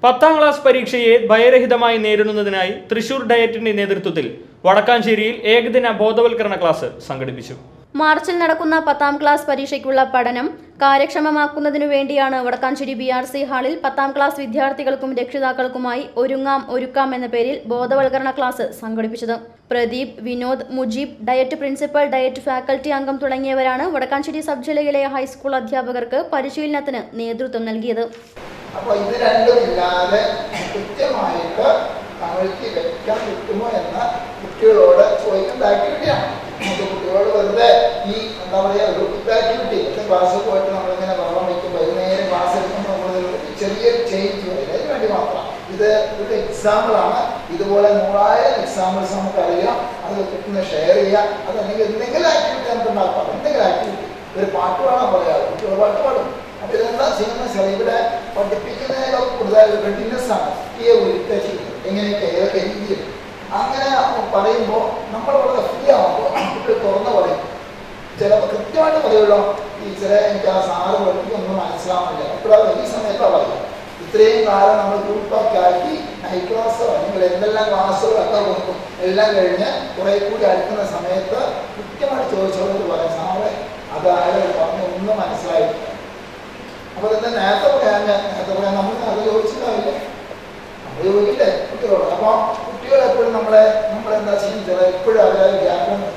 പത്താം ക്ലാസ് പരീക്ഷയെ ഭയരഹിതമായി നേരിടുന്നതിനായി തൃശൂർ ഡയറ്റിന്റെ നേതൃത്വത്തിൽ വടക്കാഞ്ചേരിയിൽ ഏകദിന ബോധവൽക്കരണ ക്ലാസ് സംഘടിപ്പിച്ചു മാർച്ചിൽ നടക്കുന്ന പത്താം ക്ലാസ് പരീക്ഷയ്ക്കുള്ള പഠനം കാര്യക്ഷമമാക്കുന്നതിനു വേണ്ടിയാണ് വടക്കാഞ്ചേരി ബി ആർ സി ഹാളിൽ പത്താം ക്ലാസ് വിദ്യാർത്ഥികൾക്കും രക്ഷിതാക്കൾക്കുമായി ഒരുങ്ങാം ഒരുക്കാം എന്ന പേരിൽ ബോധവൽക്കരണ ക്ലാസ് സംഘടിപ്പിച്ചത് Pradeep Vinod Mujeeb DIET principal DIET faculty അംഗം തുടങ്ങിയവരാണ് വടക്കാഞ്ചേരി സബ് ജില്ലയിലെ ഹൈസ്കൂൾ അധ്യാപകർക്ക് പരിശീലനത്തിന് നേതൃത്വം നൽകിയത് അപ്പോൾ ഇത് രണ്ടും ഇല്ലാതെ കൃത്യമായിട്ട് കമ്മ്യൂണിറ്റി വെക്കാൻ കിട്ടുമോ എന്ന് കുട്ടികളോട് ചോദിക്കേണ്ട ആക്ടിവിറ്റിയാണ് അത് കുട്ടികളോട് വെറുതെ ഈ എന്താ പറയുക ഗ്രൂപ്പ് ആക്ടിവിറ്റി പക്ഷേ ക്ലാസ്സിൽ പോയിട്ട് നമ്മളിങ്ങനെ വെള്ളം വയ്ക്കും വൈകുന്നേരം ക്ലാസ് എടുക്കുമ്പോൾ നമ്മൾ ചെറിയൊരു ചേഞ്ച് വരും അതിന് വേണ്ടി മാത്രം ഇത് ഒരു എക്സാമ്പിളാണ് ഇതുപോലെ നൂറായിരം എക്സാമ്പിൾസ് നമുക്കറിയാം അത് കിട്ടുന്ന ഷെയർ ചെയ്യാം അതല്ലെങ്കിൽ എന്തെങ്കിലും ആക്ടിവിറ്റി നമുക്ക് ഉണ്ടാക്കാം എന്തെങ്കിലും ആക്ടിവിറ്റി ഒരു പാട്ട് പാടാൻ പറയാം കുട്ടികൾ പാട്ട് പാടും അപ്പൊ ഇതെന്താ ചെയ്യുന്ന വെച്ചാൽ ഇവിടെ പഠിപ്പിക്കുന്നതിനേക്കാൾ കൂടുതൽ റെഡിനെസ് ആണ് കുട്ടിയെ ഒരുക്കുക ചെയ്യുന്നത് എങ്ങനെയൊക്കെ ഏതൊക്കെ രീതിയിൽ അങ്ങനെ പറയുമ്പോൾ നമ്മൾ വളരെ ഫ്രീ ആകുമ്പോൾ കുട്ടികൾ തുറന്ന് പറയും ചിലപ്പോൾ കൃത്യമായിട്ട് പറയുമല്ലോ ടീച്ചറെ എനിക്ക് ആ സാറ് പഠിപ്പിക്കൊന്നും മനസ്സിലാവുന്നില്ല അപ്പോഴാണ് ഈ സമയത്താണ് പറയുക ഇത്രയും കാലം നമ്മൾ ഗ്രൂപ്പൊക്കെ ആക്കി നൈറ്റ് ക്ലാസ്സോ അല്ലെങ്കിൽ എന്തെല്ലാം ക്ലാസ്സുകളൊക്കെ കൊടുക്കും എല്ലാം കഴിഞ്ഞ് കുറെ കൂടി അടുക്കുന്ന സമയത്ത് കൃത്യമായിട്ട് ചോദിച്ചവരോട് പറയാം സാറേ അത് ആരും പറഞ്ഞ് ഒന്നും മനസ്സിലായിട്ടില്ല അപ്പൊ എന്താ നേരത്തെ പറയാൻ നേരത്തെ പറയാൻ നമ്മൾ അത് ചോദിച്ചിട്ടാവില്ലേ നമ്മൾ ചോദിക്കില്ലേ കുട്ടികളോട് അപ്പൊ കുട്ടികൾ എപ്പോഴും നമ്മളെ നമ്മളെന്താ ചെയ്യുന്നത് എപ്പോഴും അവരെ വ്യാകരണം